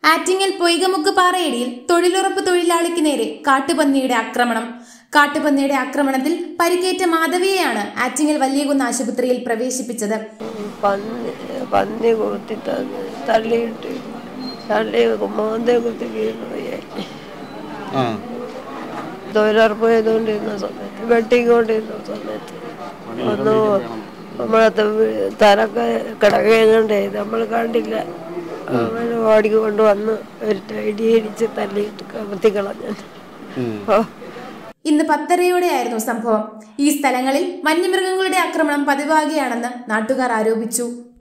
ആറ്റിങ്ങൽ പൊയ്കമുക്ക് പാറയടിയിൽ തൊഴിലുറപ്പ് തൊഴിലാളിക്ക് നേരെ കാട്ടുപന്നിയുടെ ആക്രമണം കാട്ടുപന്നിയുടെ ആക്രമണത്തിൽ പരിക്കേറ്റ മാധവിയെയാണ് ആറ്റിങ്ങൽ വലിയകുന്ന് ആശുപത്രിയിൽ പ്രവേശിപ്പിച്ചത് പന്നി പന്നി കുത്തി തന്ന് തള്ളിയിട്ട് തള്ളി മോന്തേ കുത്തി വീണു പോയി ആ തൊഴിലുറപ്പ് ചെയ്തുകൊണ്ടിരുന്ന സമയത്ത് വെട്ടിക്കൊണ്ടിരുന്ന സമയത്ത് ഒന്ന് നമ്മളത്തെ വീ- തലക്കെ കിടക്കുകയുണ്ടേ നമ്മൾ കണ്ടില്ല അവൻ ഓടിക്കൊണ്ട് വന്ന് ഒരു ഇടി ഇടിച്ച് തല്ലിയിട്ട് കമത്തിക്കളഞ്ഞു ഉം. ഓ ഇന്ന് പത്തരയോടെയായിരുന്നു സംഭവം ഈ സ്ഥലങ്ങളിൽ വന്യമൃഗങ്ങളുടെ ആക്രമണം പതിവാകുകയാണെന്ന് നാട്ടുകാർ ആരോപിച്ചു